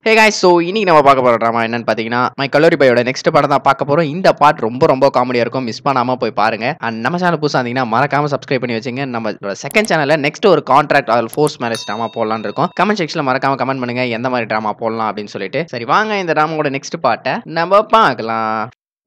ஹே guys so இன்னைக்கு நம்ம பார்க்க போகிற ட்ராமா என்னன்னு பார்த்தீங்கன்னா மை கல்லூரி பையோட நெக்ஸ்ட் படம் தான் பார்க்க போகிறோம் இந்த பாட் ரொம்ப ரொம்ப காமெடியாக இருக்கும் மிஸ் பண்ணாமல் போய் பாருங்க அண்ட் நம்ம சேனல் புதுசாக இருந்தீங்கன்னா மறக்காம சப்ஸ்கிரைப் பண்ணி வச்சுங்க நம்ம செகண்ட் சேனலில் நெக்ஸ்ட் ஒரு கான்ட்ராக்ட் அதில் ஃபோர்ஸ் மேரேஜ் ட்ராமா போடலான்னு இருக்கோம் கமெண்ட் செக்ஷனில் மறக்காம கமெண்ட் பண்ணுங்க எந்த மாதிரி ட்ராமா போடலாம் அப்படின்னு சொல்லிட்டு சரி வாங்க இந்த ட்ராமாவோட நெக்ஸ்ட் பாட்டை நம்ம பார்க்கலாம்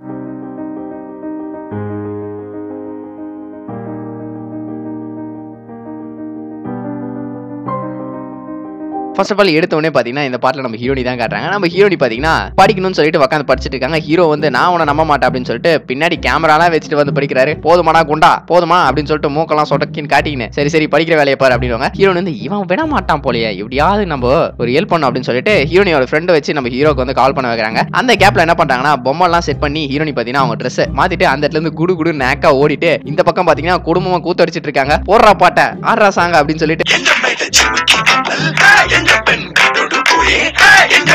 ஃபர்ஸ்ட் ஆஃப் ஆல் எடுத்த உடனே பார்த்தீங்கன்னா இந்த பாட்டில் நம்ம ஹீரோனி தான் காட்டுறாங்க நம்ம ஹீரோனி பார்த்தீங்கன்னா படிக்கணும்னு சொல்லிட்டு உட்காந்து படிச்சுட்டு இருக்காங்க ஹீரோ வந்து நான் உன்னை நம்ப மாட்டேன் அப்படின்னு சொல்லிட்டு பின்னாடி கேமராலாம் வச்சுட்டு வந்து படிக்கிறாரு போதுமாடா குண்டா போதுமா அப்படின்னு சொல்லிட்டு மூக்கெல்லாம் சொடக்கின்னு காட்டிக்கின்னு சரி சரி படிக்கிற வேலையை பாரு அப்படின்னு ஹீரோன் வந்து இவன் விட மாட்டான் போலயே எப்படியாவது நம்ம ஒரு ஹெல்ப் பண்ணும் அப்படின்னு சொல்லிட்டு ஹீரோனியோட ஃப்ரெண்டு வச்சு நம்ம ஹீரோக்கு வந்து கால் பண்ண வைக்கிறாங்க அந்த கேப்ல என்ன பண்றாங்கன்னா பொம்மைலாம் செட் பண்ணி ஹீரோனி பார்த்தீங்கன்னா அவங்க ட்ரெஸ் மாத்திட்டு அந்த இடத்துல இருந்து குடு குடு நேக்கா ஓடிட்டு இந்த பக்கம் பார்த்தீங்கன்னா குடும்பமா கூத்தடிச்சிட்டு இருக்காங்க போடுறா பாட்டை ஆடுறா சாங்க அப்படின்னு சொல்லிட்டு எந்த மேல ஜிமிக்கி கப்பல் எந்த பெண் கட்டோடு போய் எந்த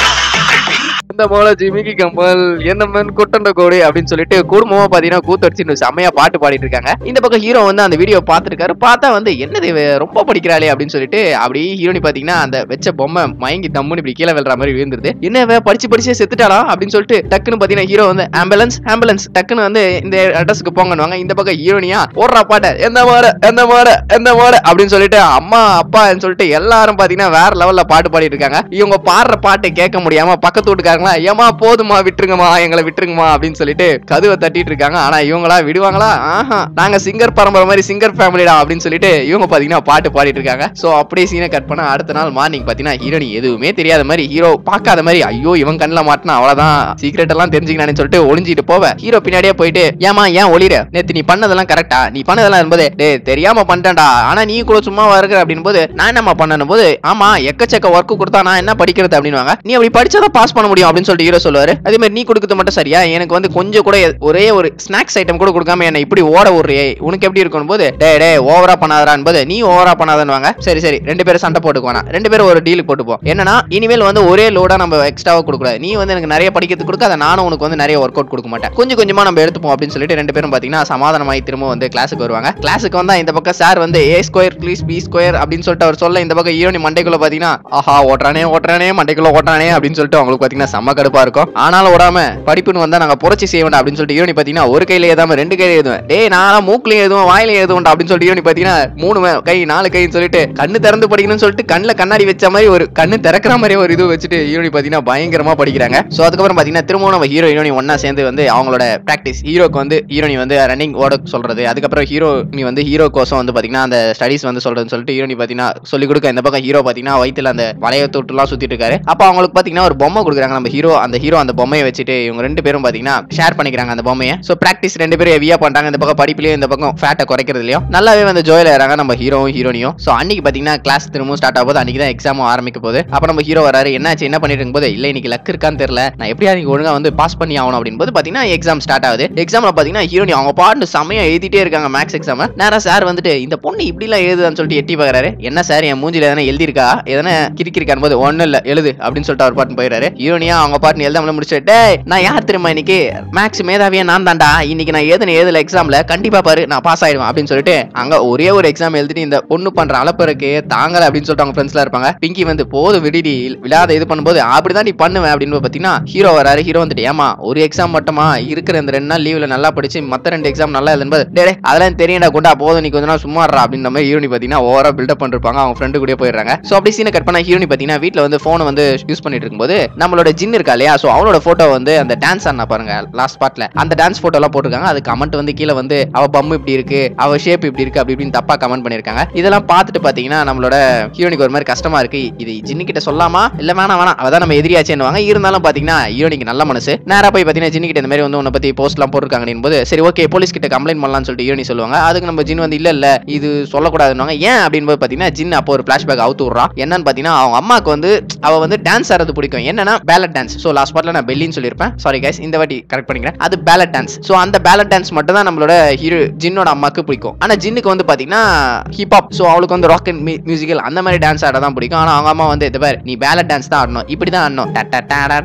இந்த போல ஜிமிக்கி கம்பல் என்ன மேன் குட்டண்ட கோடி அப்படின்னு சொல்லிட்டு குடும்பமா பாத்தீங்கன்னா கூத்தடிச்சு செம்மையா பாட்டு பாடிட்டு இருக்காங்க இந்த பக்கம் ஹீரோ வந்து அந்த வீடியோ பார்த்துருக்காரு பார்த்தா வந்து என்னது இவ ரொம்ப படிக்கிறாளே அப்படின்னு சொல்லிட்டு அப்படி ஹீரோனி பாத்தீங்கன்னா அந்த வச்ச பொம்மை மயங்கி தம்முன்னு இப்படி கீழே விழுற மாதிரி விழுந்துருது என்ன இவ படிச்சு படிச்சே செத்துட்டாளா அப்படின்னு சொல்லிட்டு டக்குன்னு பாத்தீங்கன்னா ஹீரோ வந்து ஆம்புலன்ஸ் ஆம்புலன்ஸ் டக்குன்னு வந்து இந்த அட்ரஸ்க்கு போங்கன்னுவாங்க இந்த பக்கம் ஹீரோனியா போடுறா பாட்ட எந்த மாட எந்த மாட எந்த மாட அப்படின்னு சொல்லிட்டு அம்மா அப்பான்னு சொல்லிட்டு எல்லாரும் பாத்தீங்கன்னா வேற லெவல்ல பாட்டு பாடிட்டு இருக்காங்க இவங்க பாடுற பாட்டு கேட்க முடியாம பக்கத்து வீட்டுக்காரங்களா ஏமா போதுமா விட்டுருங்கம்மா எங்களை விட்டுருங்கம்மா அப்படின்னு சொல்லிட்டு கதவை தட்டிட்டு இருக்காங்க ஆனா இவங்களா விடுவாங்களா ஆஹா நாங்க சிங்கர் பரம்பரை மாதிரி சிங்கர் ஃபேமிலிடா அப்படின்னு சொல்லிட்டு இவங்க பாத்தீங்கன்னா பாட்டு பாடிட்டு இருக்காங்க சோ அப்படியே சீனை கட் பண்ண அடுத்த நாள் மார்னிங் பாத்தீங்கன்னா ஹீரோனி எதுவுமே தெரியாத மாதிரி ஹீரோ பார்க்காத மாதிரி ஐயோ இவன் கண்ணில் மாட்டினா அவ்வளவுதான் சீக்கிரட் எல்லாம் தெரிஞ்சுக்கலான்னு சொல்லிட்டு ஒளிஞ்சிட்டு போவ ஹீரோ பின்னாடியே போயிட்டு ஏமா ஏன் ஒளிர நேத்து நீ பண்ணதெல்லாம் கரெக்டா நீ பண்ணதெல்லாம் என்பது டேய் தெரியாம பண்ணிட்டேன்டா ஆனா நீ கூட சும்மா இருக்கிற அப்படின்னு போது நான் என்னம்மா பண்ணணும் போது ஆமா எக்கச்சக்க ஒர்க் கொடுத்தா நான் என்ன படிக்கிறது அப்படின்னுவாங்க நீ அப்படி படிச்சாதான் பாஸ் பண்ண முடியும் அப்படின்னு சொல்லிட்டு ஹீரோ சொல்லுவாரு அதே மாதிரி நீ கொடுக்கறது மட்டும் சரியா எனக்கு வந்து கொஞ்சம் கூட ஒரே ஒரு ஸ்நாக்ஸ் ஐட்டம் கூட கொடுக்காம என்ன இப்படி ஓட விடுறியே உனக்கு எப்படி இருக்கும் போது டே டே ஓவரா பண்ணாதான்னு போது நீ ஓவரா பண்ணாதன்னுவாங்க சரி சரி ரெண்டு பேரும் சண்டை போட்டுக்குவானா ரெண்டு பேரும் ஒரு டீலுக்கு போட்டுப்போம் என்னன்னா இனிமேல் வந்து ஒரே லோடா நம்ம எக்ஸ்ட்ராவா கொடுக்கூடாது நீ வந்து எனக்கு நிறைய படிக்கிறது கொடுக்க அதை நானும் உனக்கு வந்து நிறைய ஒர்க் அவுட் கொடுக்க மாட்டேன் கொஞ்சம் கொஞ்சமா நம்ம எடுத்துப்போம் அப்படின்னு சொல்லிட்டு ரெண்டு பேரும் பாத்தீங்கன்னா சமாதானமாயி திரும்ப வந்து கிளாஸுக்கு வருவாங்க கிளாஸுக்கு வந்தா இந்த பக்கம் சார் வந்து A square plus B square அப்படின்னு சொல்லிட்டு அவர் சொல்ல இந்த பக்கம் ஈரோனி மண்டைக்குள்ள பாத்தீங்கன்னா ஆஹா ஓட்டுறானே ஓட்டுறானே மண்டைக்குள்ள ஓட்டுறானே அப்படின்னு சொல்லிட்டு அவங்களுக்கு பாத்தீங்கன்னா செம்ம கடுப்பா இருக்கும் ஆனாலும் விடாம படிப்புன்னு வந்தா நாங்க புரட்சி செய்ய வேண்டாம் அப்படின்னு சொல்லிட்டு ஈரோனி பாத்தீங்கன்னா ஒரு கையில ஏதாம ரெண்டு கையில எழுதுவேன் டேய் நான் மூக்குலயும் எழுதுவேன் வாயிலையும் எழுதுவேன் அப்படின்னு சொல்லிட்டு ஈரோனி பாத்தீங்கன்னா மூணு வே- கை நாலு கைன்னு சொல்லிட்டு கண்ணு திறந்து படிக்கணும்னு சொல்லிட்டு கண்ணுல கண்ணாடி வச்ச மாதிரி ஒரு கண்ணு திறக்கிற மாதிரி ஒரு இது வச்சுட்டு ஹீரோனி பாத்தீங்கன்னா பயங்கரமா படிக்கிறாங்க சோ அதுக்கப்புறம் பாத்தீங்கன்னா திரும்பவும் நம்ம ஹீரோ ஹீரோனி ஒண்ணா சேர்ந்து வந்து அவங்களோட பிராக்டிஸ் ஹீரோக்கு வந்து ஹீரோனி வந்து ரன்னிங் ஓட சொல்றது அதுக்கப்புறம் ஹீரோ நீ வந்து ஹீரோ கோசம் வந்து பாத்தீங்கன்னா அந்த ஸ்டடிஸ் வந்து சொல்றதுன்னு சொல்லிட்டு ஹீரோனி பாத்தீங்கன்னா சொல்லி கொடுக்க இந்த பக்கம் ஹீரோ பாத்தீங்கன்னா வயித்துல அந்த வளைய தொட்டுலாம் சுத்திட்டு இருக்காரு அப்ப அவங்களுக்கு பாத்தீங்கன்னா ஒரு பொம்மை கொடுக்குறாங்க நம்ம ஹீரோ அந்த ஹீரோ அந்த பொம்மையை வச்சுட்டு இவங்க ரெண்டு பேரும் பாத்தீங்கன்னா ஷேர் பண்ணிக்கிறாங்க அந்த பொம்மையை சோ பிராக்டிஸ் ரெண்டு பேரும் ஹெவியா பண்றாங்க இந்த பக்கம் படிப்புலயும் இந்த பக்கம் ஃபேட்டை குறைக்கிறதுலயும் நல்லாவே வந்து ஜோயில ஏறாங்க நம்ம ஹீரோவும் ஹீரோனியும் சோ அன்னைக்கு பாத்தீங்கன்னா கிளாஸ் திரும்பவும் ஸ்டார்ட் ஆகும்போது அன்னைக்கு தான் எக்ஸாமும் ஆரம்பிக்க போகுது அப்ப நம்ம ஹீரோ வராரு என்னாச்சு என்ன பண்ணிட்டு இருக்கும்போது இல்ல இன்னைக்கு லக் இருக்கான்னு தெரியல நான் எப்படியா நீங்க ஒழுங்கா வந்து பாஸ் பண்ணி ஆகணும் அப்படின்னு போது பாத்தீங்கன்னா எக்ஸாம் ஸ்டார்ட் ஆகுது எக்ஸாம்ல பாத்தீங்கன்னா ஹீரோனி அவங்க பாட்டு செமையா எழுதிட்டே இருக்காங்க மேக்ஸ் எக்ஸாம் நேரா சார் வந்துட்டு இந்த பொண்ணு இப்படி எல்லாம் எழுதுதான்னு சொல்லிட்டு எட்டி பாக்குறாரு என்ன சார் என் மூஞ்சில எதனா எழுதிருக்கா எதனா கிறுக்கிருக்கான் போது ஒண்ணும் இல்ல எழுது அப்படின்னு சொல்லிட்டு அவர் பாட்டு போயிடுறாரு ஹீரோனியா அவங்க பாட்டு எழுதாமல முடிச்சுட்டு டேய் நான் யார் தெரியுமா இன்னைக்கு மேக்ஸ் மேதாவியா நான் தான்டா இன்னைக்கு நான் எழுதின எழுதல எக்ஸாம்ல கண்டிப்பா பாரு நான் பாஸ் ஆயிடுவேன் அப்படின்னு சொல்லிட்டு அங்க ஒரே ஒரு எக்ஸாம் எழுதிட்டு இந்த பொண்ணு பண்ற அளப்பருக்கு தாங்கல அப்படின்னு சொல்லிட்டு அவங்க ஃப்ரெண்ட்ஸ்ல இருப்பாங்க பிங்கி வந்து போது விடிடி விழாத இது பண்ணும்போது அப்படிதான் நீ பண்ணுவேன் அப்படின்னு பாத்தீங்கன்னா ஹீரோ வராரு ஹீரோ வந்துட்டு ஏமா ஒரு எக்ஸாம் மட்டுமா இருக்கிற இந்த ரெண்டு நாள் லீவ்ல நல்லா படிச்சு மத்த ரெண்டு எக்ஸாம் நல்லா எழுதும்போது டே டேய், அதெல்லாம் தெரியடா கொண்டா போதும் நீ கொஞ்ச நாள் சும்மா இருடா அப்படின்ற மாதிரி ஹீரோனி பாத்தீங்கன்னா ஓவரா பில்டப் பண்ணிருப்பாங்க அவங்க ஃப்ரெண்டு கூட போயிடுறாங்க சோ அப்படி சீனை கட் பண்ண ஹீரோனி பாத்தீங்கன்னா வீட்ல வந்து போனை வந்து யூஸ் பண்ணிட்டு இருக்கும்போது நம்மளோட ஜின் இருக்கா இல்லையா சோ அவளோட போட்டோ வந்து அந்த டான்ஸ் ஆனா பாருங்க லாஸ்ட் பார்ட்ல அந்த டான்ஸ் போட்டோ எல்லாம் போட்டிருக்காங்க அது கமெண்ட் வந்து கீழே வந்து அவ பம் இப்படி இருக்கு அவ ஷேப் இப்படி இருக்கு அப்படி இப்படின்னு தப்பா கமெண்ட் பண்ணிருக்காங்க இதெல்லாம் பார்த்துட்டு பாத்தீங்கன்னா நம்மளோட ஹீரோனிக்கு ஒரு மாதிரி கஷ்டமா இருக்கு இது ஜின்னு கிட்ட சொல்லாமா இல்ல வேணாம் வேணாம் அவதான் நம்ம எதிரியாச்சேன்னுவாங்க இருந்தாலும் பாத்தீங்கன்னா ஹீரோனிக்கு நல்ல மனசு நேரா போய் பாத்தீங்கன்னா ஜின்னு கிட்ட இந்த மாதிரி வந்து உன்னை பத்தி போஸ்ட் எல்லாம் போட்டிருக்காங்க போது சரி ஓகே போலீஸ் கிட்ட கம்ப்ளைண்ட் பண்ணலாம்னு சொல்லிட்டு ஹீரோனி சொல்லுவாங்க அதுக்கு நம்ம ஜின் வந்து இல்ல இல்ல இது சொல்லக்கூடாதுன்னு ஏன் அப்படின்னு போது பாத்தீங்கன்னா ஜின் அப்போ ஒரு பிளாஷ்பேக் அவுத்து விடுறான் என்னன்னு பாத்தீங்கன்னா அவங்க அம்மாக்கு வந்து அவ வந்து டான்ஸ் ஆடுறது பிடிக்கும் என்னன்னா பேலட் டான்ஸ் சோ லாஸ்ட் பார்ட்ல நான் பெல்லின்னு சொல்லியிருப்பேன் சாரி கைஸ் இந்த வாட்டி கரெக்ட் பண்ணிக்கிறேன் அது பேலட் டான்ஸ் சோ அந்த பேலட் டான்ஸ் மட்டும் தான் நம்மளோட ஹீரோ ஜின்னோட அம்மாக்கு பிடிக்கும் ஆனா ஜின்னுக்கு வந்து பாத்தீங்கன்னா ஹிப்ஹாப் சோ அவளுக்கு வந்து ராக் அண்ட் மியூசிக்கல் அந்த மாதிரி டான்ஸ் ஆட தான் பிடிக்கும் ஆனா அவங்க அம்மா வந்து இது பாரு நீ பேலட் டான்ஸ் தான் ஆடணும் இப்படி தான் ஆடணும் டா, டா, டா, டா, டா, டா,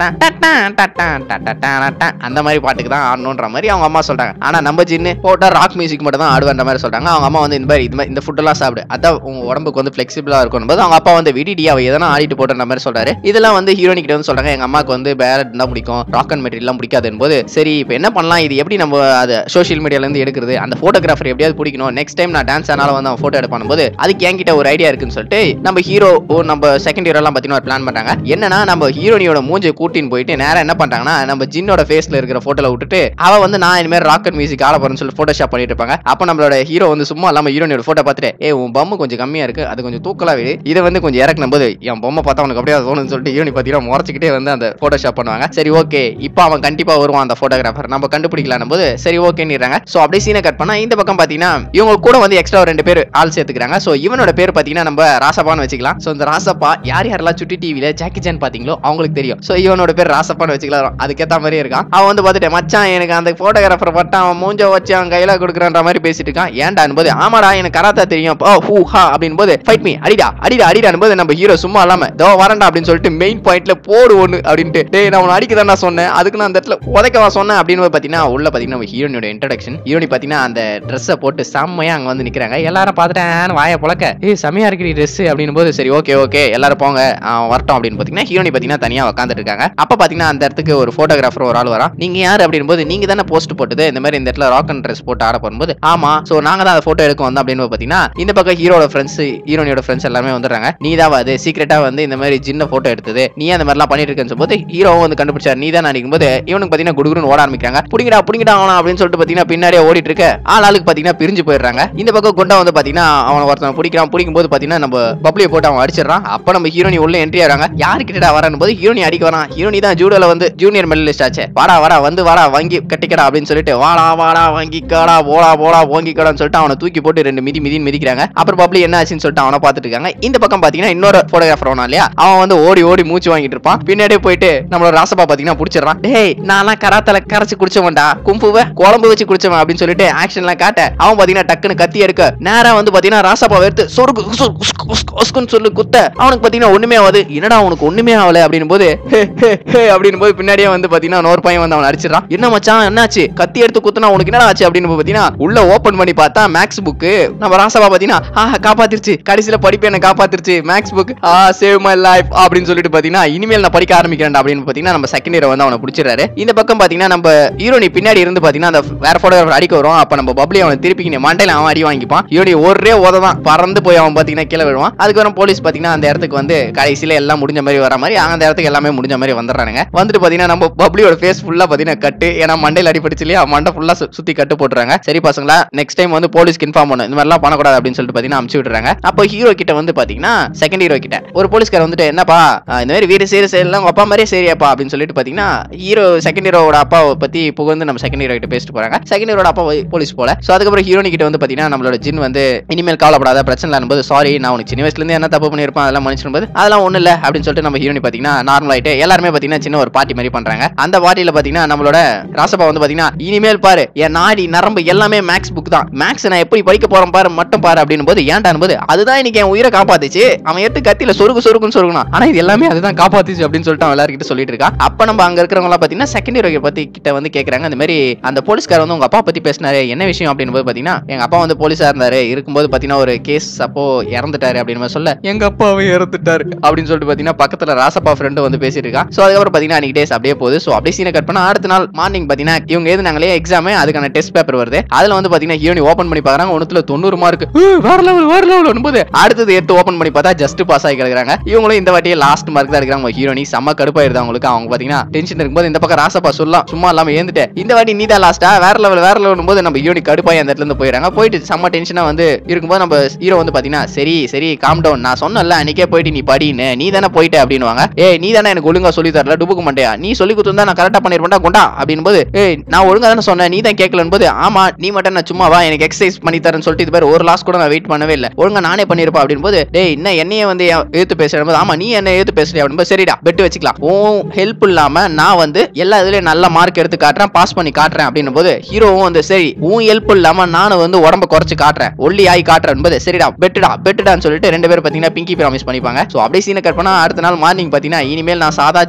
டட்டான் டட்டான் டட்டான் அந்த மாதிரி பாட்டுக்கு தான் ஆடணுன்ற மாதிரி அவங்க அம்மா சொல்றாங்க ஆனா நம்ம ஜின்னு போட்டா ராக் மியூசிக் மட்டும் தான் ஆடுவேன்ற மாதிரி சொல்றாங்க அவங்க அம்மா வந்து இந்த மாதிரி இது மாதிரி இந்த ஃபுட்டெல்லாம் சாப்பிடு அதான் உங்க உடம்புக்கு வந்து ஃபிளெக்சிபிளா இருக்கும் போது அவங்க அப்பா வந்து விடிடி அவ எதனா ஆடிட்டு போட்டுற மாதிரி சொல்றாரு இதெல்லாம் வந்து ஹீரோனி கிட்ட வந்து சொல்றாங்க எங்க அம்மாக்கு வந்து பேலட் தான் பிடிக்கும் ராக் அண்ட் மெட்டீரியல்லாம் பிடிக்காதுன்னு போது சரி இப்போ என்ன பண்ணலாம் இது எப்படி நம்ம அதை சோஷியல் மீடியால இருந்து எடுக்கிறது அந்த போட்டோகிராஃபர் எப்படியாவது பிடிக்கணும் நெக்ஸ்ட் டைம் நான் டான்ஸ் ஆனாலும் வந்து அவன் போட்டோ எடுப்பான் போது அதுக்கு என்கிட்ட ஒரு ஐடியா இருக்குன்னு சொல்லிட்டு நம்ம ஹீரோ நம்ம செகண்ட் ஹீரோ எல்லாம் பார்த்தீங்கன்னா ஒரு பிளான் பண்றாங்க என்னன்னா நம்ம ஹீரோனியோட மூஞ்சை கூட்டின்னு போயிட்டு நேரா என்ன பண்றாங்கன்னா நம்ம ஜின்னோட ஃபேஸ்ல இருக்கிற போட்டோல விட்டுட்டு அவ வந்து நான் இனிமேல் ராக்கெட் மியூசிக் ஆட போறேன்னு சொல்லி போட்டோஷாப் பண்ணிட்டு இருப்பாங்க அப்ப நம்மளோட ஹீரோ வந்து சும்மா இல்லாம ஹீரோனியோட போட்டோ பார்த்துட்டு ஏ உன் பொம்மை கொஞ்சம் கம்மியா இருக்கு அது கொஞ்சம் தூக்கலா விடு இதை வந்து கொஞ்சம் இறக்கணும் போது என் பொம்மை பார்த்தா உனக்கு அப்படியே தோணுன்னு சொல்லிட்டு ஹீரோனி பார்த்தீங்கன்னா முறைச்சிக்கிட்டே வந்து அந்த போட்டோஷாப் பண்ணுவாங்க சரி ஓகே இப்போ அவன் கண்டிப்பா வருவான் அந்த போட்டோகிராஃபர் நம்ம கண்டுபிடிக்கலாம் போது சரி ஓகேன்னுறாங்க சோ அப்படியே சீனை கட் பண்ணா இந்த பக்கம் பாத்தீங்கன்னா இவங்க கூட வந்து எக்ஸ்ட்ரா ரெண்டு பேர் ஆள் சேர்த்துக்கிறாங்க சோ இவனோட பேர் பாத்தீங்கன்னா நம்ம ராசப்பான்னு வச்சுக்கலாம் சோ இந்த ராசப்பா யார் யாரெல்லாம் சுட்டி டிவில ஜாக்கி சான் பாத்தீங்களோ அவங்களுக்கு தெரியும் சோ இவனோட பேர் ராசப்பான்னு வச்சுக்கலாம் அதுக்கேத்த மாதிரியே இருக்கான் அவன் வந்து பார்த்துட்டு மச்சான் எனக்கு அந்த போட்டோகிராஃபர் பட்டான் அவன் மூஞ்ச வச்சு அவன் கையில கொடுக்குறான்ற மாதிரி பேசிட்டு இருக்கான் ஏன்டான் போது ஆமாடா எனக்கு கராத்தா தெரியும் ஓ ஹூ ஹா அப்படின்னு போது ஃபைட் மீ அடிடா அடிடா அடிடான் போது நம்ம ஹீரோ சும்மா இல்லாம தோ வரண்டா அப்படின்னு சொல்லிட்டு மெயின் பாயிண்ட்ல போடு ஒண்ணு அப்படின்ட்டு டேய் நான் உன்னை அடிக்க நான் சொன்னேன் அதுக்கு நான் அந்த இடத்துல உதைக்கவா சொன்னேன் அப்படின்னு போது பாத்தீங்கன்னா உள்ள பாத்தீங்கன்னா நம்ம ஹீரோனியோட இன்ட்ரடக்ஷன் ஹீரோனி பாத்தீங்கன்னா அந்த ட்ரெஸ்ஸை போட்டு செம்மையா அங்க வந்து நிக்கிறாங்க எல்லாரும் பார்த்துட்டேன் வாயை புழக்க ஏய் செமையா இருக்கிற ட்ரெஸ் அப்படின்னு போது சரி ஓகே ஓகே எல்லாரும் போங்க அவன் வரட்டும் அப்படின்னு பாத்தீங்கன்னா ஹீரோனி பாத்தீங்கன்னா தனியா உட்காந்துட்டு இருக்காங்க அப்ப பாத்தீங்கன்னா அந்த இடத்துக்கு ஒரு போட்டோகிராஃபர் ஒரு ஆள் வரான் நீங்க யார் அப்படின்னு போது நீங்க தானே போஸ்ட் போட்டது இந்த மாதிரி இந்த இடத்துல ராக் அண்ட் ட்ரெஸ் போட்டு ஆட போகும்போது ஆமா சோ நாங்க தான் அந்த போட்டோ எடுக்க வந்தோம் அப்படின்னு பாத்தீங்கன்னா இந்த பக்கம் ஹீரோட ஃப்ரெண்ட்ஸ் ஹீரோனியோட ஃப்ரெண்ட்ஸ் எல்லாமே வந்துடுறாங்க நீ தான் அது சீக்கிரட்டா வந்து இந்த மாதிரி சின்ன போட்டோ எடுத்தது நீ அந்த மாதிரிலாம் பண்ணிட்டு இருக்கேன்னு போது ஹீரோவும் வந்து கண்டுபிடிச்சார் நீ தான் நினைக்கும் போது இவனுக்கு பாத்தீங்கன்னா குடுகுடுன்னு ஓட ஆரம்பிக்கிறாங்க புடிங்கடா புடிங்கடா அவனா அப்படின்னு சொல்லிட்டு பாத்தீங்கன்னா பின்னாடியே ஓடிட்டு இருக்க ஆள் ஆளுக்கு பாத்தீங்கன்னா பிரிஞ்சு போயிடுறாங்க இந்த பக்கம் குண்டா வந்து பாத்தீங்கன்னா அவனை ஒருத்தன் பிடிக்கிறான் பிடிக்கும் போது பாத்தீங்கன்னா நம்ம பப்ளியை போட்டு அவன் அடிச்சிடறான் அப்ப நம்ம ஹீரோனி உள்ள என்ட்ரி ஆறாங்க யாரு கிட்டடா வரான்னு போது ஹீரோனி அடிக்க வரான் ஹீரோனி தான் ஜூடோல வந்து ஜூனியர் மெடலிஸ்ட் ஆச்சே வாடா வாடா வந்து வாடா வாங்கி கட்டிக்கடா அப்படின்னு சொல்லிட்டு வாடா வாடா வாங்கிக்கடா போடா போடா வாங்கிக்கடான்னு சொல்லிட்டு அவனை தூக்கி போட்டு ரெண்டு மிதி மிதின்னு மிதிக்கிறாங்க அப்புறம் பப்ளி என்ன ஆச்சுன்னு சொல்லிட்டு அவனை பார்த்துட்டு இருக்காங்க இந்த பக்கம் பாத்தீங்கன்னா இன்னொரு போட்டோகிராஃபர் வரான் இல்லையா அவன் வந்து ஓடி ஓடி மூச்சு வாங்கிட்டு இருப்பான் பின்னாடியே போயிட்டு நம்மளோட ராசப்பா பாத்தீங்கன்னா புடிச்சிடறான் டேய் நான்லாம் கராத்தல கரைச்சு குடிச்சவன்டா கும்புவ குழம்பு வச்சு குடிச்சவன் அப்படின்னு சொல்லிட்டு ஆக்ஷன்லாம் காட்ட அவன் பாத்தீங்கன்னா டக்குன்னு கத்தி எடுக்க நேரா வந்து பாத்தீங்கன்னா ராசப்பா எடுத்து சொருக்கு உஸ்கு, உஸ்கு, உஸ்கு, உஸ்குன்னு சொல்லி குத்த அவனுக்கு பாத்தீங்கன்னா ஒண்ணுமே ஆகாது என்னடா அவனுக்கு ஒண்ணுமே ஆகல அப்படின்னு போது ஹே, ஹே, ஹே அப்படின்னு போது பின்னாடியே வந்து பாத்தீங்கன்னா இன்னொரு பையன் வந்து அவன் அடிச்சிடறான் என்ன மச்சான் என்னாச்சு கத்தி எடுத்து குத்துனா உனக்கு என்னடா ஆச்சு அப்படின்னு போது பாத்தீங்கன்னா உள்ள ஓபன் பண்ணி பார்த்தா மேக்ஸ் புக்கு நம்ம ராசப்பா பாத்தீங்கன்னா ஆஹ் காப்பாத்திருச்சு கடைசியில படிப்பு என்ன காப்பாத்திருச்சு maths book a save my life அப்படின்னு சொல்லிட்டு பாத்தீங்கன்னா இனிமேல் நான் படிக்க ஆரம்பிக்கிறேன் அப்படின்னு பாத்தீங்கன்னா நம்ம செகண்ட் இயர் வந்து அவனை பிடிச்சிடறாரு இந்த பக்கம் பாத்தீங்கன்னா நம்ம ஹீரோனி பின்னாடி இருந்து பாத்தீங்கன்னா அந்த வேற போட்டோகிராஃபர் அடிக்க வரும் அப்ப நம்ம பப்ளி அவனை திருப்பி மண்டையில அவன் அடி வாங்கிப்பான் ஹீரோனி ஒரே உத தான் பறந்து போய் அவன் பாத்தீங்கன்னா கீழே விழுவான் அதுக்கப்புறம் போலீஸ் பாத்தீங்கன்னா அந்த இடத்துக்கு வந்து கடைசியில எல்லாம் முடிஞ்ச மாதிரி வர மாதிரி அந்த இடத்துக்கு எல்லாமே முடிஞ்ச மாதிரி வந்துடுறானுங்க வந்துட்டு பாத்தீங்கன்னா நம்ம பப்ளியோட ஃபேஸ் ஃபுல்லா பாத்தீங்கன்னா கட்டு ஏன்னா மண்டையில அடிபடிச்சு இல்லையா மண்டை ஃபுல்லா சுத்தி கட்டு போட்டுறாங்க சரி பசங்களா நெக்ஸ்ட் டைம் வந்து போலீஸ்க்கு இன்ஃபார்ம் பண்ணு இந்த மாதிரிலாம் பண்ணக்கூடாது அப்படின்னு சொல்லிட்டு பாத்தீங்கன்னா அமுச்சு விட்டுறாங்க அப்போ ஹீரோ கிட்ட வந்து பாத்தீங்கன்னா செகண்ட் ஹீரோ கிட்ட ஒரு போலீஸ்கார் வந்துட்டு என்னப்பா ஆஹ் இந்த மாதிரி வீடு சேரு சேரலாம் உங்க அப்பா மாதிரியே சரியாப்பா அப்படின்னு சொல்லிட்டு பாத்தீங்கன்னா ஹீரோ செகண்ட் ஹீரோட அப்பாவை பத்தி புகழ்ந்து நம்ம செகண்ட் ஹீரோ கிட்ட பேசிட்டு போறாங்க செகண்ட் ஹீரோட அப்பா போலீஸ் போல சோ அதுக்கப்புறம் ஹீரோனி கிட்ட வந்து பாத்தீங்கன்னா நம்மளோட ஜின் வந்து இனிமேல் கவலைப்படாத பிரச்சனை இல்லைன்னு சாரி நான் உனக்கு சின்ன வயசுல இருந்து என்ன தப்பு பண்ணிருப்பேன் அதெல்லாம் மன்னிச்சிடும் போது அதெல்லாம் ஒண்ணு இல்ல அப்படின்னு சொல்லிட்டு நம்ம ஹீரோனி பாத்தீங்கன்னா நார்மல் ஆயிட்டு எல்லாருமே பாத்தீங்கன்னா சின்ன ஒரு பார்ட்டி மாதிரி பண்றாங்க அந்த பார்ட்டியில பாத்தீங்கன்னா நம்மளோட ராசப்பா வந்து பாத்தீங்கன்னா இனிமேல் பாரு என் நாடி நரம்பு எல்லாமே மேக்ஸ் புக் தான் மேக்ஸ் நான் எப்படி படிக்க போறேன் பாரு மட்டும் பாரு அப்படின்னு போது ஏன்டான் போது அதுதான் இன்னைக்கு என் உயிரை காப்பாத்துச்சு அவன் எடுத்து கத்தியில சொருகு சொருகுன்னு சொருகுனான் ஆனா இது எல்லாமே அதுதான் காப்பாத்துச்சு அப்படின்னு சொல்லிட்டு அவன் எல்லாருக்கிட்ட சொல்லிட்டு இருக்கான் அப்ப நம்ம அங்க இருக்கிறவங்க எல்லாம் பாத்தீங்கன்னா செகண்ட் ஹீரோ பத்தி கிட்ட வந்து கேக்குறாங்க இந்த மாதிரி அந்த போலீஸ்கார் வந்து உங்க அப்பா பத்தி பேசினாரு என்ன விஷயம் அப்படின்னு போது பாத்தீங்கன்னா எங்க அப்பா வந்து போலீஸா இருந்தாரு இருக்கும்போது பாத்தீங்கன்னா ஒரு கேஸ் அப்போ இறந்துட்டாரு அப்படின்னு மாதிரி சொல்ல எங்க அப்பாவை இறந்துட்டாரு அப்படின்னு சொல்லிட்டு பாத்தீங்கன்னா பக்கத்துல ராசப்பா ஃப்ரெண்டு வந்து பேசிட்டு இருக்கான் சோ அதுக்கப்புறம் பாத்தீங்கன்னா அன்னைக்கு டேஸ் அப்படியே போகுது சோ அப்படியே சீனை கட் பண்ணா அடுத்த நாள் மார்னிங் பாத்தீங்கன்னா இவங்க எழுதுனாங்களே எக்ஸாம் அதுக்கான டெஸ்ட் பேப்பர் வருது அதுல வந்து பாத்தீங்கன்னா ஹீரோனி ஓபன் பண்ணி பாக்குறாங்க ஒண்ணுத்துல தொண்ணூறு மார்க் வேற லெவல் வேற லெவல் போது அடுத்தது எடுத்து ஓபன் பண்ணி பார்த்தா ஜஸ்ட் பாஸ் ஆகி கிடக்குறாங்க இவங்களும் இந்த வாட்டியே லாஸ்ட் மார்க் தான் எடுக்கிறாங்க ஹீரோனி செம்ம கடுப்பாயிருது அவங்களுக்கு அவங்க பாத்தீங்கன்னா டென்ஷன் இருக்கும்போது இந்த பக்கம் ராசப்பா சொல்லலாம் சும்மா இல்லாம ஏந்துட்டு இந்த வாட்டி நீ தான் லாஸ்டா வேற லெவல் வேற லெவல் போது நம்ம ஹீரோனி கடுப்பாய் அந்த இடத்துல இருந்து போயிடுறாங்க போயிட்டு செம்ம டென்ஷனா வந்து இருக்கும்போது நம்ம ஹீரோ வந்து பாத்தீங்கன்னா சரி சரி காம் டவுன் நான் சொன்னல அன்னைக்கே போயிட்டு நீ படின்னு நீ தானே போயிட்ட அப்படின்னுவாங்க ஏய் நீ தானே எனக்கு ஒழுங்கா சொல்லி தரல டுபுக்கு மாட்டியா நீ சொல்லி கொடுத்துருந்தா நான் கரெக்டா பண்ணிருப்பேன்டா கொண்டா அப்படின்னு போது ஏய் நான் ஒழுங்கா தானே சொன்னேன் நீ தான் கேட்கலன்னு போது ஆமா நீ மட்டும் நான் சும்மா வா எனக்கு எக்ஸசைஸ் பண்ணி தரேன்னு சொல்லிட்டு இது பேர் ஒரு லாஸ் கூட நான் வெயிட் பண்ணவே இல்லை ஒழுங்கா நானே பண்ணிருப்பா அப்படின்னு போது டேய் என்ன என்னைய வந்து ஏத்து பேசுறேன் போது ஆமா நீ என்ன ஏத்து பேசுறியா அப்படின்னு போது, சரிடா பெட்டு வச்சுக்கலாம் உன் ஹெல்ப் இல்லாம நான் வந்து எல்லா இதுலயும் நல்ல மார்க் எடுத்து காட்டுறேன் பாஸ் பண்ணி காட்டுறேன் அப்படின்னும் போது ஹீரோவும் வந்து சரி உன் ஹெல்ப் இல்லாம நானும் வந்து உடம்ப குறைச்சு காட்டுறேன் ஒல்லி ஆகி காட்டுறேன் போது சரிடா பெட்டுடா பெட்டுடான்னு சொல்லிட்டு ரெண்டு பேரும் பாத்தீங்கன்னா பிங்கி ப்ராமிஸ் பண்ணிப்பாங்க சோ அப்படியே சீனை கட் பண்ணா அடுத்த நாள் மார்னிங் பாத்தீங்கன்னா இனிமேல் நான் சாதா ஜிங் இல்லடா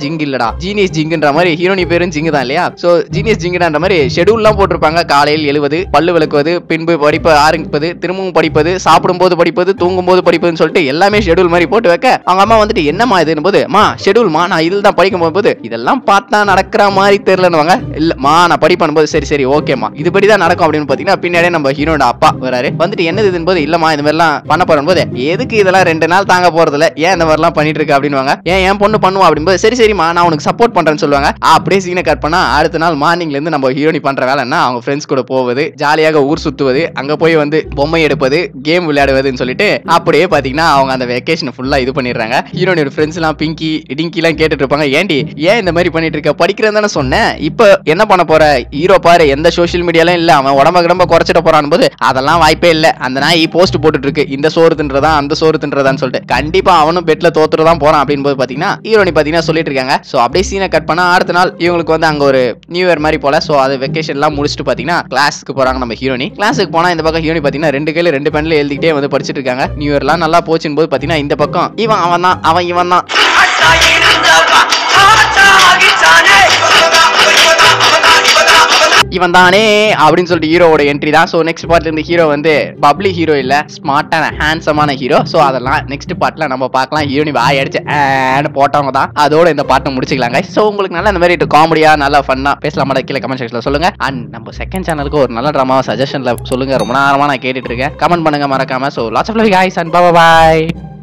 போட்டான்டா ஜீனியஸ் ஜிங்குன்ற மாதிரி ஹீரோனி பேரும் ஜிங்கு தான் இல்லையா சோ ஜீனியஸ் ஜிங்குன்ற மாதிரி ஷெடியூல்லாம் போட்டிருப்பாங்க காலையில் எழுவது பல்லு விளக்குவது பின்பு படிப்பு ஆரம்பிப்பது திரும்பவும் படிப்பது சாப்பிடும்போது படிப்பது தூங்கும்போது படிப்பதுன்னு சொல்லிட்டு எல்லாமே ஷெடியூல் மாதிரி போட்டு வைக்க அவங்க அம்மா வந்துட்டு என்னம்மா இதுன்னு போது மா ஷெடியூல்மா நான் இதில் தான் படிக்கும் போது இதெல்லாம் பார்த்தா நடக்கிற மாதிரி தெரியலன்னுவாங்க இல்லம்மா நான் படிப்பேன் போது சரி சரி ஓகேம்மா இதுபடி தான் நடக்கும் அப்படின்னு பார்த்தீங்கன்னா பின்னாடியே நம்ம ஹீரோட அப்பா வராரு வந்துட்டு என்னது இதுன்னு போது இல்லம்மா இந்த மாதிரிலாம் பண்ண போறேன் போது எதுக்கு இதெல்லாம் ரெண்டு நாள் தாங்க போறதில்ல ஏன் இந்த மாதிரிலாம் பண்ணிட்டு இருக்க அப்படின்னுவாங்க ஏன் என் பொண்ணு பண்ணுவா அப்படின்போது சரி சரிம்மா நான் உனக்கு சப்போர்ட் பண்றேன்னு சொல்லுவாங்க அப்படியே சீனை கட் பண்ணா அடுத்த நாள் மார்னிங்ல இருந்து நம்ம ஹீரோனி பண்ற வேலைன்னா அவங்க ஃப்ரெண்ட்ஸ் கூட போவது ஜாலியாக ஊர் சுத்துவது அங்க போய் வந்து பொம்மை எடுப்பது கேம் விளையாடுவதுன்னு சொல்லிட்டு அப்படியே பாத்தீங்கன்னா அவங்க அந்த வெக்கேஷன் ஃபுல்லா இது பண்ணிடுறாங்க ஹீரோனியோட ஃப்ரெண்ட்ஸ் எல்லாம் பிங்கி டிங்கி எல்லாம் கேட்டுட்டு இருப்பாங்க ஏன்டி ஏன் இந்த மாதிரி பண்ணிட்டு இருக்க படிக்கிறேன் தானே சொன்னேன் இப்போ என்ன பண்ண போற ஹீரோ பாரு எந்த சோஷியல் மீடியாலும் இல்ல அவன் உடம்ப கிடம்ப குறைச்சிட போறான் போது அதெல்லாம் வாய்ப்பே இல்ல அந்த நாய் போஸ்ட் போட்டுட்டு இருக்கு இந்த சோறு தின்றதா அந்த சோறு தின்றதான்னு சொல்லிட்டு கண்டிப்பா அவனும் பெட்ல தோத்துறதான் போறான் அப்படின்னு போது பாத்தீங்கன்னா ஹீரோனி பாத்தீங்கன்னா சொல்லிட்டு இருக்காங்க சோ அப்படியே சீனை கட் பண்ணா அடுத்த நாள் இவங்களுக்கு வந்து அங்க ஒரு நியூ இயர் மாதிரி போல சோ அது வெக்கேஷன் எல்லாம் முடிச்சுட்டு பாத்தீங்கன்னா கிளாஸ்க்கு போறாங்க நம்ம ஹீரோனி கிளாஸுக்கு போனா இந்த பக்கம் ஹீரோனி பாத்தீங்கன்னா ரெண்டு கையில ரெண்டு பென்ல எழுதிக்கிட்டே வந்து படிச்சிட்டு இருக்காங்க நியூ இயர்லாம் நல்லா போச்சுன்னு போது பாத்தீங்கன்னா இந்த பக்கம் இவன் அவன் தான் அவன் இவன் தான் அட்டா இருந்தவா ஆச்சா ஆகிச்சானே இவன் தானே அப்படின்னு சொல்லிட்டு ஹீரோவோட என்ட்ரி தான் ஸோ நெக்ஸ்ட் பார்ட்ல இருந்து ஹீரோ வந்து பப்ளி ஹீரோ இல்ல ஸ்மார்ட்டான ஹேண்ட்ஸமான ஹீரோ ஸோ அதெல்லாம் நெக்ஸ்ட் பார்ட்ல நம்ம பார்க்கலாம் ஹீரோனி வாய் அடிச்சு ஆன்னு போட்டவங்க தான் அதோட இந்த பாட்டை முடிச்சுக்கலாங்க ஸோ உங்களுக்கு நல்ல இந்த மாதிரி காமெடியா நல்லா ஃபன்னா பேசலாமா கீழே கமெண்ட் செக்ஷன்ல சொல்லுங்க அண்ட் நம்ம செகண்ட் சேனலுக்கு ஒரு நல்ல ட்ராமா சஜஷன்ல சொல்லுங்க ரொம்ப நேரமா நான் கேட்டுட்டு இருக்கேன் கமெண்ட் பண்ணுங்க மறக்காம so lots of love guys and bye bye